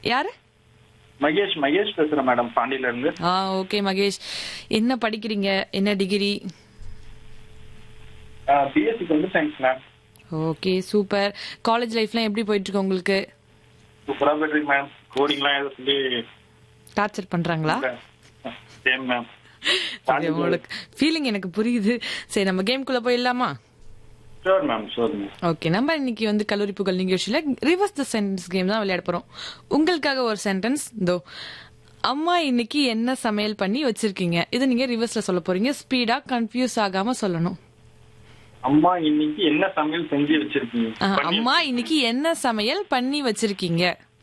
யாரு மகேஷ் மகேஷ் பேசுறேன் மேடம் பாண்டியில இருந்து ஆ ஓகே மகேஷ் என்ன படிக்கிறீங்க என்ன degree BSc computer science ma'am okay super college லைஃப்லாம் எப்படி போயிட்டு இருக்கு உங்களுக்கு சூப்பரா போயிட்டு மேம் கோடிங்லாம் எதை சொல்லி டார்ச்சர் பண்றாங்களா சேம் மேம் சரி உங்களுக்கு ஃபீலிங் எனக்கு புரியுது சரி நம்ம கேம்குள்ள போயிடலாமா sure ma'am sure ma'am okay நம்ம இன்னைக்கு வந்து கல்லூரி புகழ் நிகழ்ச்சியில ரிவர்ஸ் த சென்டென்ஸ் கேம் தான் விளையாட போறோம் உங்களுக்காக ஒரு சென்டென்ஸ் தோ அம்மா இன்னைக்கு என்ன சமையல் பண்ணி வச்சிருக்கீங்க இதை நீங்க ரிவர்ஸ்ல சொல்ல போறீங்க ஸ்பீடா கன்ஃபியூஸ் ஆகாம சொல்லணும் அம்மா இன்னைக்கு என்ன சமையல் செஞ்சு வச்சிருக்கீங்க ஆ, பண்ணி அம்மா இன்னைக்கு என்ன சமையல் பண்ணி வச்சிருக்கீங்க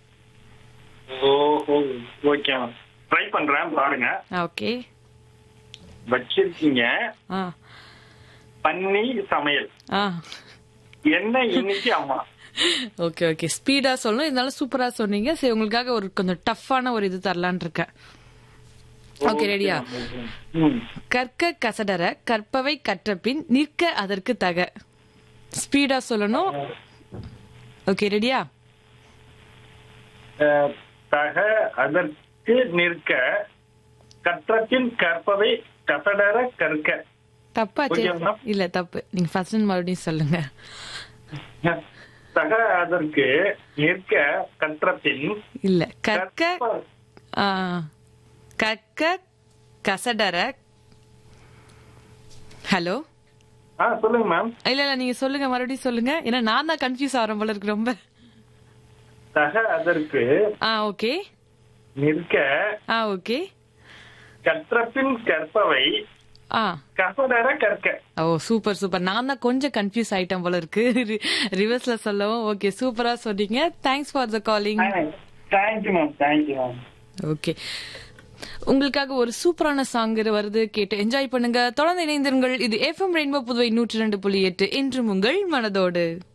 ஓஹோ ஓகே மேம் ட்ரை பண்றேன் பாருங்க ஓகே வச்சிருக்கீங்க ஆ பண்ணி சமையல் ஆ என்ன இன்னைக்கு அம்மா ஓகே ஓகே ஸ்பீடா சொல்லணும் இருந்தாலும் சூப்பரா சொன்னீங்க சரி உங்களுக்காக ஒரு கொஞ்சம் டஃப்பான ஒரு இது தரலான் இருக்கேன் ஓகே ரெடியா ம். கற்க கசடர கற்பவை கற்றபின் நிற்க அதற்கு தக ஸ்பீடா சொல்லணும் ஓகே ரெடியா அஹ், தக அதற்கு நிற்க கற்றத்தின் கற்பவை கசடர கற்க தப்பாச்சே Okay, ma'am. இல்ல தப்பு நீங்க ஃபர்ஸ்ட் மறுபடியும் சொல்லுங்க தக அதற்கு நிற்க கற்றத்தின் இல்ல கற்க கற்ப- ஆ, கற்க கசடர ஹலோ ஆ சொல்லுங்க மேம் இல்ல இல்ல நீங்க சொல்லுங்க மறுபடியும் சொல்லுங்க ஏன்னா நான் தான் கன்ஃபியூஸ் ஆகிறேன் போல இருக்கு ரொம்ப தக அதற்கு ஆ ஓகே நிற்க ஆ ஓகே கற்றப்பின் கற்பவை ஆ கசடர கற்க ஓ சூப்பர் சூப்பர் நான் தான் கொஞ்சம் கன்ஃபியூஸ் ஆயிட்டேன் போல இருக்கு ரிவர்ஸ்ல சொல்லவும் ஓகே சூப்பரா சொன்னீங்க thanks for the calling thank you ma'am thank you ma'am okay உங்களுக்காக ஒரு சூப்பரான சாங் வருது கேட்டு என்ஜாய் பண்ணுங்க தொடர்ந்து இணைந்திருங்கள் இது எஃப்எம் ரெயின்போ புதுவை நூற்றி ரெண்டு புள்ளி எட்டு என்றும் உங்கள் மனதோடு